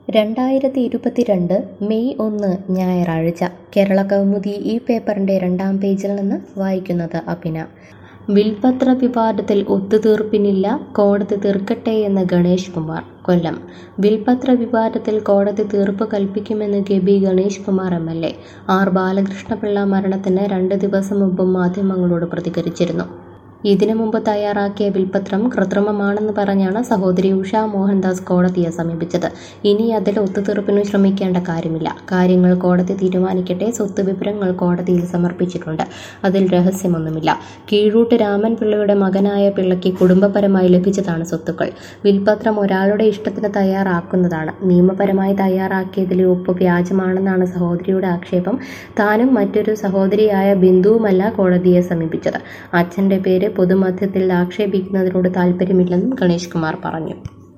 രണ്ടായിരത്തി ഇരുപത്തിരണ്ട് മെയ് ഒന്ന് ഞായറാഴ്ച കേരള കൗമുദി ഈ പേപ്പറിൻ്റെ രണ്ടാം പേജിൽ നിന്ന് വായിക്കുന്നത് അഭിന വിൽപത്ര വിവാദത്തിൽ ഒത്തുതീർപ്പിനില്ല കോടതി തീർക്കട്ടെയെന്ന് ഗണേഷ് കുമാർ കൊല്ലം വിൽപത്ര വിവാദത്തിൽ കോടതി തീർപ്പ് കൽപ്പിക്കുമെന്ന് K B Ganesh Kumar M L A R Balakrishna Pillai മരണത്തിന് രണ്ട് ദിവസം മുമ്പും മാധ്യമങ്ങളോട് പ്രതികരിച്ചിരുന്നു ഇതിനു മുമ്പ് തയ്യാറാക്കിയ വിൽപത്രം കൃത്രിമമാണെന്ന് പറഞ്ഞാണ് സഹോദരി ഉഷ മോഹൻദാസ് കോടതിയെ സമീപിച്ചത് ഇനി അതിൽ ഒത്തുതീർപ്പിന് ശ്രമിക്കേണ്ട കാര്യമില്ല കാര്യങ്ങൾ കോടതി തീരുമാനിക്കട്ടെ സ്വത്ത് വിവരങ്ങൾ കോടതിയിൽ സമർപ്പിച്ചിട്ടുണ്ട് അതിൽ രഹസ്യമൊന്നുമില്ല കീഴൂട്ട് രാമൻ പിള്ളയുടെ മകനായ പിള്ളയ്ക്ക് കുടുംബപരമായി ലഭിച്ചതാണ് സ്വത്തുക്കൾ വിൽപത്രം ഒരാളുടെ ഇഷ്ടത്തിന് തയ്യാറാക്കുന്നതാണ് നിയമപരമായി തയ്യാറാക്കിയതിലെ ഒപ്പ് വ്യാജമാണെന്നാണ് സഹോദരിയുടെ ആക്ഷേപം താനും മറ്റൊരു സഹോദരിയായ ബിന്ദുവുമല്ല കോടതിയെ സമീപിച്ചത് അച്ഛന്റെ പേര് പൊതുമധ്യത്തിൽ ആക്ഷേപിക്കുന്നതിനോട് താല്പര്യമില്ലെന്നും ഗണേഷ് കുമാർ പറഞ്ഞു